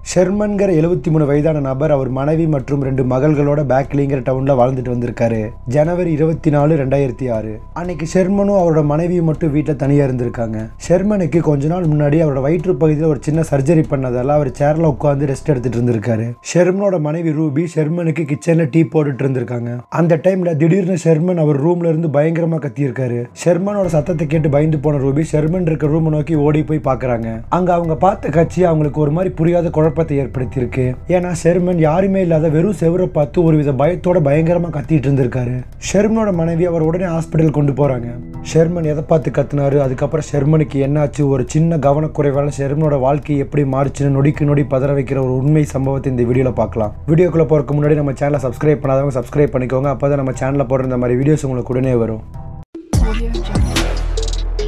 ஷெர்மன்கிற எழுபத்தி மூணு வயதான நபர் அவர் மனைவி மற்றும் ரெண்டு மகள்களோட பேக்லிங்கிற டவுன்ல வாழ்ந்துட்டு வந்திருக்காரு ஜனவரி இருபத்தி நாலு ரெண்டாயிரத்தி ஆறு அன்னைக்கு ஷெர்மனும் அவரோட மனைவியும் மட்டும் வீட்டில் தனியாக இருந்திருக்காங்க ஷெர்மனுக்கு கொஞ்ச நாள் முன்னாடி அவரோட வயிற்று பகுதியில் ஒரு சின்ன சர்ஜரி பண்ணதால அவர் சேர்ல உட்காந்து ரெஸ்ட் எடுத்துட்டு இருந்திருக்காரு ஷெர்மனோட மனைவி ரூபி ஷெர்மனுக்கு கிச்சன்ல டீ போட்டுட்டு இருந்திருக்காங்க அந்த டைம்ல திடீர்னு ஷெர்மன் அவர் ரூம்ல இருந்து பயங்கரமா கத்தியிருக்காரு ஷெர்மனோட சத்தத்தை கேட்டு பயந்து போன ரூபி ஷெர்மன் இருக்க ரூம் நோக்கி ஓடி போய் பார்க்கறாங்க அங்க அவங்க பார்த்த காட்சி அவங்களுக்கு ஒரு மாதிரி புரியாத குழப்பத்தை ஏற்படுத்தியிருக்கு ஏன்னா ஷெர்மன் யாருமே இல்லாத வெறும் செவரை பார்த்து ஒரு வித பயத்தோட பயங்கரமா கத்திட்டு இருந்திருக்காரு ஷெர்மனோட மனைவி அவர் உடனே ஹாஸ்பிட்டல் கொண்டு போறாங்க ஷெர்மன் எதை பார்த்து கத்துனாரு அதுக்கப்புறம் ஷெர்மனுக்கு என்னாச்சு ஒரு சின்ன கவனக்குறைவால ஷெர்மனோட வாழ்க்கை எப்படி மாறுச்சுன்னு நொடிக்கு நொடி பதற வைக்கிற ஒரு உண்மை சம்பவத்தை இந்த வீடியோல பார்க்கலாம் வீடியோக்குள்ள போறதுக்கு முன்னாடி நம்ம சேனலை சப்ஸ்கிரைப் பண்ணாதவங்க சப்ஸ்கிரைப் பண்ணிக்கோங்க அப்பதான் நம்ம சேனல்ல போடுற இந்த மாதிரி வீடியோஸ் உங்களுக்கு உடனே வரும் Audio Jungle.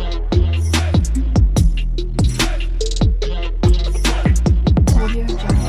Audio Jungle.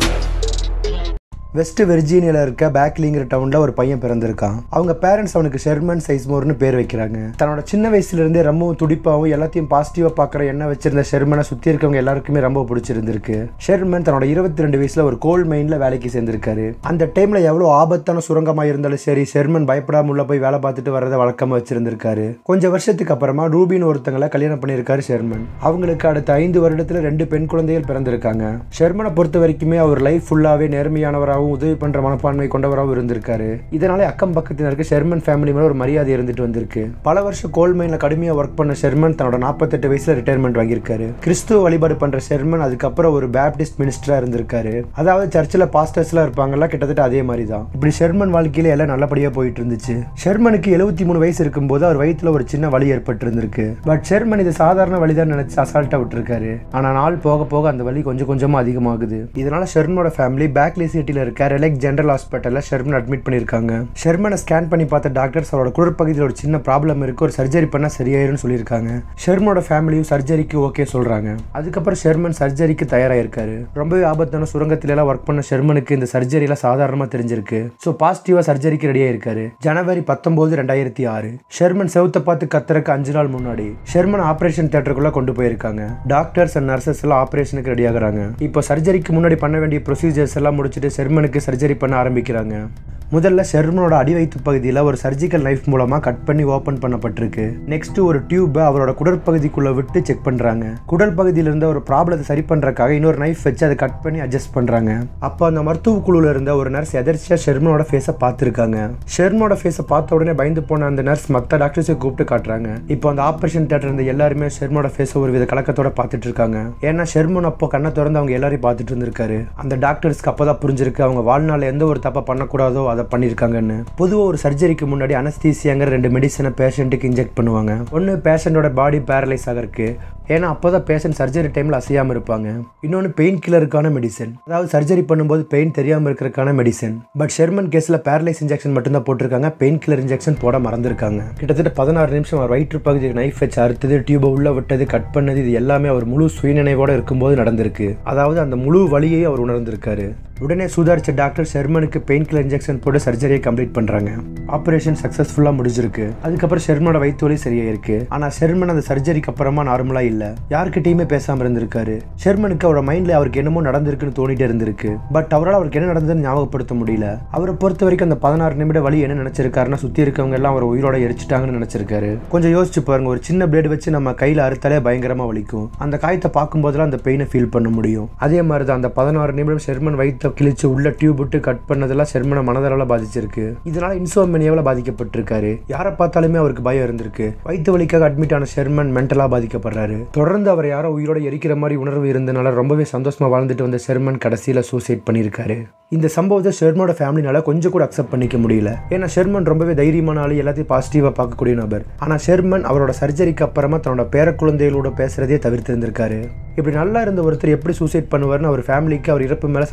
West வெர்ஜீனியால இருக்க பேக்லிங்கிற டவுன்ல ஒரு பையன் பிறந்திருக்கான் அவங்க பேரண்ட்ஸ் அவனுக்கு ஷெர்மன் சைஸ்மோர்னு பேர் வைக்கிறாங்க தன்னோட சின்ன வயசுல இருந்தே ரொம்பவும் துடிப்பாவும் எல்லாத்தையும் பாசிட்டிவா பாக்குற எண்ணம் வச்சிருந்த ஷெர்மனை சுத்தி இருக்கவங்க எல்லாருக்குமே ரொம்ப பிடிச்சிருந்திருக்கு ஷெர்மன் தன்னோட இருபத்தி ரெண்டு வயசுல ஒரு கோல் மைன்ல வேலைக்கு சேர்ந்திருக்காரு அந்த டைம்ல எவ்வளவு ஆபத்தான சுரங்கமா இருந்தாலும் சரி ஷெர்மன் பயப்படாம உள்ள போய் வேலை பார்த்துட்டு வரதை வழக்கமா வச்சிருந்திருக்காரு கொஞ்சம் வருஷத்துக்கு அப்புறமா ரூபின்னு ஒருத்தங்களை கல்யாணம் பண்ணியிருக்காரு ஷெர்மன் அவங்களுக்கு அடுத்த ஐந்து வருடத்துல ரெண்டு பெண் குழந்தைகள் பிறந்திருக்காங்க ஷெர்மனை பொறுத்த வரைக்குமே அவர் லைஃப் ஃபுல்லாவே நேர்மையானவராகவும் உதவி பண்ற மனப்பான்மை கொண்டவராகவும் இருந்திருக்காரு இதனாலே அக்கம் பக்கத்தினருக்கு ஷெர்மன் ஃபேமிலி மேல ஒரு மரியாதை இருந்துட்டு வந்திருக்கு பல வருஷம் கோல் மைன்ல கடுமையா ஒர்க் பண்ண ஷெர்மன் தன்னோட நாற்பத்தெட்டு வயசுல ரிட்டையர்மெண்ட் வாங்கியிருக்காரு கிறிஸ்துவ வழிபாடு பண்ற ஷெர்மன் அதுக்கப்புறம் ஒரு பேப்டிஸ்ட் மினிஸ்டரா இருந்திருக்காரு அதாவது சர்ச்சில் பாஸ்டர்ஸ்லாம் இருப்பாங்கல்ல கிட்டத்தட்ட அதே மாதிரி தான் இப்படி ஷெர்மன் வாழ்க்கையில எல்லாம் நல்லபடியா போயிட்டு இருந்துச்சு ஷெர்மனுக்கு எழுபத்தி மூணு வயசு இருக்கும்போது அவர் வயித்துல ஒரு சின்ன வலி ஏற்பட்டு இருந்திருக்கு பட் ஷெர்மன் இது சாதாரண வழிதான் நினைச்சு அசால்ட்டா விட்டுருக்காரு ஆனா நாள் போக போக அந்த வலி கொஞ்சம் கொஞ்சமா அதிகமாகுது இதனால ஷெர்மனோட ஃபேமிலி பேக்லி சிட்டில இருக்க ரெலெக் ஜெனரல் ஹாஸ்பிட்டல்ல ஷெர்மன் அட்மிட் பண்ணிருக்காங்க ஷெர்மனை ஸ்கேன் பண்ணி பார்த்த டாக்டர்ஸ் அவரோட குடற்பகுதியில் ஒரு சின்ன ப்ராப்ளம் இருக்கு ஒரு சர்ஜரி பண்ணா சரியாயிரும்னு சொல்லியிருக்காங்க ஷெர்மனோட ஃபேமிலியும் சர்ஜரிக்கு ஓகே சொல்றாங்க அதுக்கப்புறம் ஷெர்மன் சர்ஜரிக்கு தயாராயிருக்காரு ரொம்பவே ஆபத்தான சுரங்கத்தில எல்லாம் ஒர்க் பண்ண ஷெர்மனுக்கு இந்த சர்ஜரி எல்லாம் சாதாரணமா தெரிஞ்சிருக்கு ஸோ பாசிட்டிவா சர்ஜரிக்கு ரெடியா இருக்காரு ஜனவரி பத்தொன்பது ரெண்டாயிரத்தி ஆறு ஷெர்மன் செவுத்த பார்த்து கத்துறக்கு அஞ்சு நாள் முன்னாடி ஷெர்மன் ஆபரேஷன் தியேட்டருக்குள்ள கொண்டு போயிருக்காங்க டாக்டர்ஸ் அண்ட் நர்சஸ் எல்லாம் ஆபரேஷனுக்கு ரெடி ஆகுறாங்க இப்போ சர்ஜரிக்கு முன்னாடி பண்ண வேண்டிய ப்ரொசீஜர்ஸ் எல்லாம் முடிச்சுட்டு ஷெர்மனுக்கு சர்ஜரி பண்ண ஆரம்பிக்கிறாங்க முதல்ல ஷெர்மனோட அடிவயிற்று பகுதியில் ஒரு சர்ஜிக்கல் நைஃப் மூலமா கட் பண்ணி ஓபன் பண்ணப்பட்டிருக்கு நெக்ஸ்ட் ஒரு டியூப்பை அவரோட குடற்பகுதிக்குள்ள விட்டு செக் பண்றாங்க குடல் பகுதியில இருந்த ஒரு ப்ராப்ளத்தை சரி பண்றதுக்காக இன்னொரு நைஃப் வச்சு அதை கட் பண்ணி அட்ஜஸ்ட் பண்றாங்க அப்போ அந்த மருத்துவ குழுல இருந்த ஒரு நர்ஸ் எதர்ச்சியா ஷெர்மனோட ஃபேஸை பார்த்துருக்காங்க ஷெர்மனோட ஃபேஸை பார்த்த உடனே பயந்து போன அந்த நர்ஸ் மற்ற டாக்டர்ஸை கூப்பிட்டு காட்டுறாங்க இப்போ அந்த ஆபரேஷன் தியேட்டர் இருந்த எல்லாருமே ஷெர்மனோட ஃபேஸை ஒரு வித கலக்கத்தோட பார்த்துட்டு இருக்காங்க ஏன்னா ஷெர்மன் அப்போ கண்ணை திறந்து அவங்க எல்லாரையும் பார்த்துட்டு இருந்திருக்காரு அந்த டாக்டர்ஸ்க்கு அப்பதான் புரிஞ்சிருக்கு அவங்க வாழ்நாள் எந்த ஒரு தப்பை பண்ணக்கூடாதோ அதை பண்ணியிருக்காங்கன்னு பொதுவாக ஒரு சர்ஜரிக்கு முன்னாடி அனஸ்தீசியாங்கிற ரெண்டு மெடிசனை பேஷண்ட்டுக்கு இன்ஜெக்ட் பண்ணுவாங்க ஒன்று பேஷண்டோட பாடி பேரலைஸ் ஆகிறதுக்கு ஏன்னா அப்போதான் பேஷண்ட் சர்ஜரி டைமில் அசையாமல் இருப்பாங்க இன்னொன்று பெயின் கில்லருக்கான மெடிசன் அதாவது சர்ஜரி பண்ணும்போது பெயின் தெரியாமல் இருக்கிறதுக்கான மெடிசன் பட் ஷெர்மன் கேஸில் பேரலைஸ் இன்ஜெக்ஷன் மட்டும்தான் போட்டிருக்காங்க பெயின் கில்லர் இன்ஜெக்ஷன் போட மறந்துருக்காங்க கிட்டத்தட்ட பதினாறு நிமிஷம் அவர் வயிற்று பகுதிக்கு நைஃப் வச்சு அறுத்தது டியூபை உள்ள விட்டது கட் பண்ணது இது எல்லாமே அவர் முழு சுயநினைவோட இருக்கும்போது நடந்திருக்கு அதாவது அந்த முழு வழியை அவர் உணர்ந்திருக்காரு உடனே சுதாரிச்ச டாக்டர் ஷெர்மனுக்கு பெயின் கில்லர் இன்ஜெக்ஷன் போட்டு சர்ஜரியை கம்ப்ளீட் பண்றாங்க ஆபரேஷன் சக்சஸ்ஃபுல்லா முடிஞ்சிருக்கு அதுக்கப்புறம் ஷெர்மனோட வயிற்று வலி சரியாயிருக்கு ஆனா ஷெர்மன் அந்த சர்ஜரிக்கு அப்புறமா நார்மலா இல்ல யார்கிட்டயுமே பேசாம இருந்திருக்காரு ஷெர்மனுக்கு அவரோட மைண்ட்ல அவருக்கு என்னமோ நடந்திருக்குன்னு தோணிட்டே இருந்திருக்கு பட் அவரால் அவருக்கு என்ன நடந்ததுன்னு ஞாபகப்படுத்த முடியல அவரை பொறுத்த வரைக்கும் அந்த பதினாறு நிமிட வழி என்ன நினைச்சிருக்காருன்னா சுத்தி இருக்கவங்க எல்லாம் அவர் உயிரோட எரிச்சிட்டாங்கன்னு நினைச்சிருக்காரு கொஞ்சம் யோசிச்சு பாருங்க ஒரு சின்ன பிளேடு வச்சு நம்ம கையில அறுத்தாலே பயங்கரமா வலிக்கும் அந்த காயத்தை பார்க்கும்போதெல்லாம் அந்த பெயினை ஃபீல் பண்ண முடியும் அதே மாதிரி தான் அந்த பதினாறு நிமிடம் ஷெர்மன் வயிற்ற கிழிச்சு உள்ள டியூப் விட்டு கட் பண்ணதெல்லாம் ஷெர்மனை மனதளவில் பாதிச்சிருக்கு இதனால இன்சோமெனியாவில் பாதிக்கப்பட்டிருக்காரு யாரை பார்த்தாலுமே அவருக்கு பயம் இருந்திருக்கு வயிற்று வலிக்காக அட்மிட் ஆன ஷெர்மன் மென்டலா பாதிக்கப்படுறாரு தொடர்ந்து அவர் யாரோ உயிரோட எரிக்கிற மாதிரி உணர்வு இருந்தனால ரொம்பவே சந்தோஷமா வாழ்ந்துட்டு வந்த ஷெர்மன் கடைசியில சூசைட் பண்ணியிருக்காரு இந்த சம்பவத்தை ஷெர்மனோட ஃபேமிலினால கொஞ்சம் கூட அக்செப்ட் பண்ணிக்க முடியல ஏன்னா ஷெர்மன் ரொம்பவே தைரியமான ஆளு எல்லாத்தையும் பாசிட்டிவாக பார்க்கக்கூடிய நபர் ஆனா ஷெர்மன் அவரோட சர்ஜரிக்கு அப்புறமா தன்னோட பேர குழந்தைகளோட பேசுறதே தவிர்த்து இருந்திருக்காரு இப்படி நல்லா இருந்த ஒருத்தர் எப்படி சூசைட் பண்ணுவார்னு அவர் ஃபேமிலிக்கு அவர் இறப்பு மேல சந்தேகம் வந்திருக்கு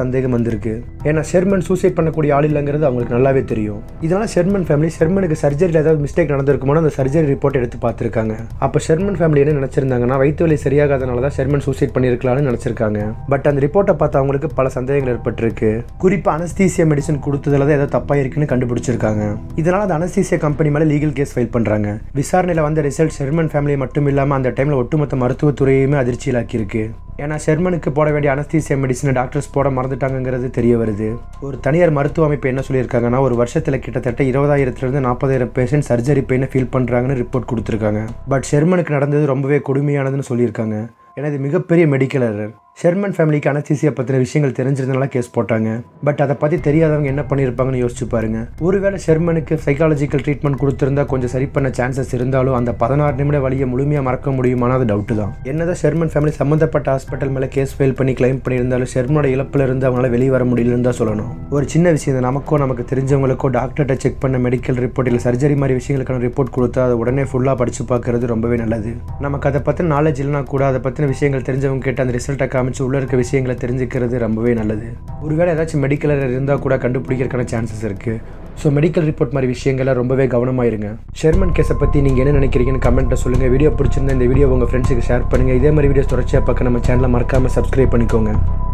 வந்திருக்கு ஏன்னா ஷெர்மன் சூசைட் பண்ணக்கூடிய ஆள் இல்லைங்கிறது அவங்களுக்கு நல்லாவே தெரியும் இதனால ஷெர்மன் ஃபேமிலி ஷெர்மனுக்கு சர்ஜரியில் ஏதாவது மிஸ்டேக் நடந்திருக்குமோ அந்த சர்ஜரி ரிப்போர்ட் எடுத்து பார்த்துருக்காங்க அப்போ ஷெர்மன் ஃபேமிலி என்ன நினச்சிருந்தாங்கன்னா வயிற்று வலி சரியாகாதனால தான் ஷெர்மன் சூசைட் பண்ணியிருக்கலாம்னு நினச்சிருக்காங்க பட் அந்த ரிப்போர்ட்டை பார்த்து அவங்களுக்கு பல சந்தேகங்கள் ஏற்பட்டிருக்கு குறிப்பாக அனஸ்தீசியா மெடிசன் கொடுத்ததுல தான் ஏதோ தப்பாக இருக்குன்னு கண்டுபிடிச்சிருக்காங்க இதனால அந்த அனஸ்தீசியா கம்பெனி மேலே லீகல் கேஸ் ஃபைல் பண்ணுறாங்க விசாரணையில் வந்த ரிசல்ட் ஷெர்மன் ஃபேமிலி மட்டும் இல்லாமல் அந்த டைமில் ஒட்டுமொத்த மருத்துவத்துறையுமே அதிர்ச்சியிலாக்கியிருக்கு ஏன்னா ஷெர்மனுக்கு போட வேண்டிய அனஸ்தீசியா மெடிசனை டாக்டர்ஸ் போட மறந்துட்டாங்கங்கிறது தெரிய வருது ஒரு தனியார் மருத்துவ அமைப்பு என்ன சொல்லியிருக்காங்கன்னா ஒரு வருஷத்தில் கிட்டத்தட்ட இருபதாயிரத்துலேருந்து நாற்பதாயிரம் பேஷண்ட் சர்ஜரி பெயினை ஃபீல் பண்ணுறாங்கன்னு ரிப்போர்ட் கொடுத்துருக்காங்க பட் ஷெர்மனுக்கு நடந்தது ரொம்பவே கொடுமையானதுன்னு சொல்லியிருக்காங்க ஏன்னா இது மிகப்பெரிய மெடிக்கல் எரர் ஷெர்மன் ஃபேமிலிக்கு அனஸ்தீசியா பற்றின விஷயங்கள் தெரிஞ்சிருந்தனால கேஸ் போட்டாங்க பட் அதை பற்றி தெரியாதவங்க என்ன பண்ணியிருப்பாங்கன்னு யோசிச்சு பாருங்க ஒருவேளை ஷெர்மனுக்கு சைக்காலஜிக்கல் ட்ரீட்மெண்ட் கொடுத்துருந்தா கொஞ்சம் சரி பண்ண சான்சஸ் இருந்தாலும் அந்த பதினாறு நிமிட வழியை முழுமையாக மறக்க முடியுமானா அது டவுட்டு தான் என்னதான் ஷெர்மன் ஃபேமிலி சம்மந்தப்பட்ட ஹாஸ்பிட்டல் மேலே கேஸ் ஃபைல் பண்ணி கிளைம் பண்ணியிருந்தாலும் ஷெர்மனோட இழப்பில் இருந்து அவங்களால வெளியே வர முடியலன்னு தான் சொல்லணும் ஒரு சின்ன விஷயம் இது நமக்கோ நமக்கு தெரிஞ்சவங்களுக்கோ டாக்டர்கிட்ட செக் பண்ண மெடிக்கல் ரிப்போர்ட் இல்லை சர்ஜரி மாதிரி விஷயங்களுக்கான ரிப்போர்ட் கொடுத்தா அதை உடனே ஃபுல்லாக படித்து பார்க்கறது ரொம்பவே நல்லது நமக்கு அதை பற்றின நாலேஜ் இல்லைனா கூட அதை பற்றின விஷயங்கள் தெரிஞ்சவங்க கேட்டு அந்த ரிசல்ட்டை காமிச்சு உள்ள இருக்க விஷயங்களை தெரிஞ்சுக்கிறது ரொம்பவே நல்லது ஒருவேளை ஏதாச்சும் மெடிக்கல் இருந்தால் கூட கண்டுபிடிக்கிறதுக்கான சான்சஸ் இருக்குது ஸோ மெடிக்கல் ரிப்போர்ட் மாதிரி விஷயங்கள்ல ரொம்பவே கவனமாக இருங்க ஷெர்மன் கேஸை பற்றி நீங்கள் என்ன நினைக்கிறீங்கன்னு கமெண்ட்டில் சொல்லுங்கள் வீடியோ பிடிச்சிருந்தா இந்த வீடியோ உங்கள் ஃப்ரெண்ட்ஸுக்கு ஷேர் பண்ணுங்கள் இதே மாதிரி வீடியோஸ் தொடர்ச்சியாக பார்க்க நம்ம சேனலை மறக்காமல் சப்ஸ்கிரைப் பண்ணிக்கோங்க